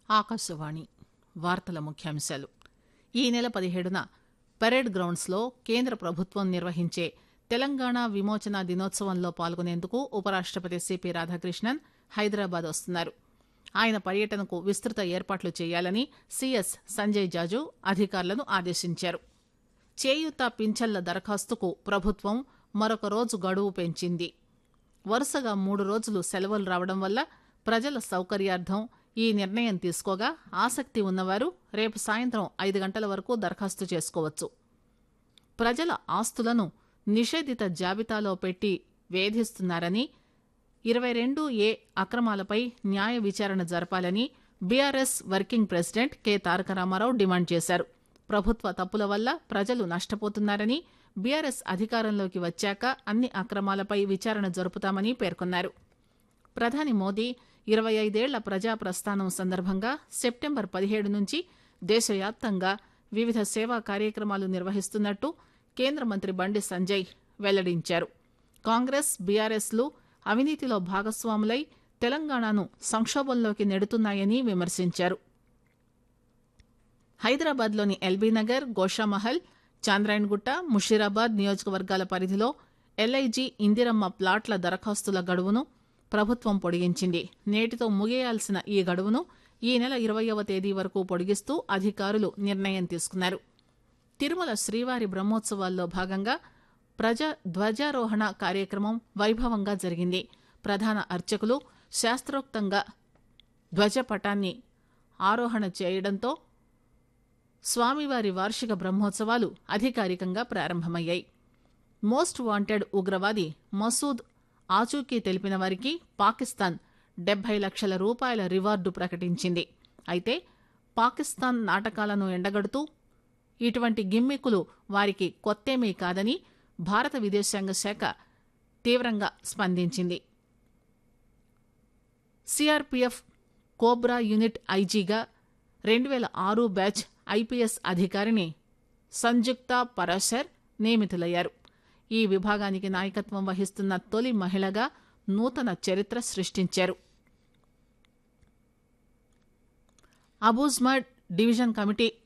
ఆకాశవాణి వార్తల ముఖ్యాంశాలు ఈ నెల పదిహేడున పరేడ్ గ్రౌండ్స్ లో కేంద్ర ప్రభుత్వం నిర్వహించే తెలంగాణ విమోచన దినోత్సవంలో పాల్గొనేందుకు ఉపరాష్టపతి సిపి రాధాకృష్ణన్ హైదరాబాద్ వస్తున్నారు ఆయన పర్యటనకు విస్తృత ఏర్పాట్లు చేయాలని సీఎస్ సంజయ్ జాజు అధికారులను ఆదేశించారు చేయూత పింఛన్ల దరఖాస్తుకు ప్రభుత్వం మరొక రోజు గడువు పెంచింది వరుసగా మూడు రోజులు సెలవులు రావడం వల్ల ప్రజల సౌకర్యార్థం ఈ నిర్ణయం తీసుకోగా ఆసక్తి ఉన్నవారు రేపు సాయంత్రం ఐదు గంటల వరకు దరఖాస్తు చేసుకోవచ్చు ప్రజల ఆస్తులను నిషేధిత జాబితాలో పెట్టి వేధిస్తున్నారని ఇరవై రెండు ఏ అక్రమాలపై న్యాయ విచారణ జరపాలని BRS working president K Taraka Ramarao demand చేశారు ప్రభుత్వ తప్పుల వల్ల ప్రజలు నష్టపోతున్నారని బీఆర్ఎస్ అధికారంలోకి వచ్చాక అన్ని అక్రమాలపై విచారణ జరుపుతామని పేర్కొన్నారు ప్రధాని మోదీ ఇరవై ఐదేళ్ల ప్రజా ప్రస్థానం సందర్భంగా సెప్టెంబర్ పదిహేడు నుంచి దేశవ్యాప్తంగా వివిధ సేవా కార్యక్రమాలు నిర్వహిస్తున్నట్టు కేంద్ర మంత్రి బండి సంజయ్ వెల్లడించారు కాంగ్రెస్ బీఆర్ఎస్లు అవినీతిలో భాగస్వాములై తెలంగాణను సంక్షోభంలోకి నెడుతున్నాయని విమర్శించారు హైదరాబాద్లోని ఎల్బీనగర్ గోషామహల్ చాంద్రాయణగుట్ట ముషీరాబాద్ నియోజకవర్గాల పరిధిలో ఎల్ఐజీ ఇందిరమ్మ ప్లాట్ల దరఖాస్తుల గడువును ప్రభుత్వం పొడిగించింది నేటితో ముగియాల్సిన ఈ గడువును ఈ నెల ఇరవయవ తేదీ వరకు పొడిగిస్తూ అధికారులు నిర్ణయం తీసుకున్నారు తిరుమల శ్రీవారి బ్రహ్మోత్సవాల్లో భాగంగా ప్రజా ధ్వజారోహణ కార్యక్రమం వైభవంగా జరిగింది ప్రధాన అర్చకులు శాస్త్రోక్తంగా ధ్వజపటాన్ని ఆరోహణ చేయడంతో స్వామివారి వార్షిక బ్రహ్మోత్సవాలు అధికారికంగా ప్రారంభమయ్యాయి మోస్ట్ వాంటెడ్ ఉగ్రవాది మసూద్ ఆచూకీ తెలిపిన వారికి పాకిస్తాన్ డెబ్బై లక్షల రూపాయల రివార్డు ప్రకటించింది అయితే పాకిస్తాన్ నాటకాలను ఎండగడుతూ ఇటువంటి గిమ్మికులు వారికి కొత్తేమీ కాదని భారత విదేశాంగ శాఖ తీవ్రంగా స్పందించింది సిఆర్పీఎఫ్ కోబ్రా యూనిట్ ఐజీగా రెండు వేల ఆరు బ్యాచ్ ఐపీఎస్ అధికారిని సంజుక్త పరాశర్ నియమితులయ్యారు ఈ విభాగానికి నాయకత్వం వహిస్తున్న తొలి మహిళగా నూతన చరిత్ర సృష్టించారు అబూజ్మడ్ డివిజన్ కమిటీ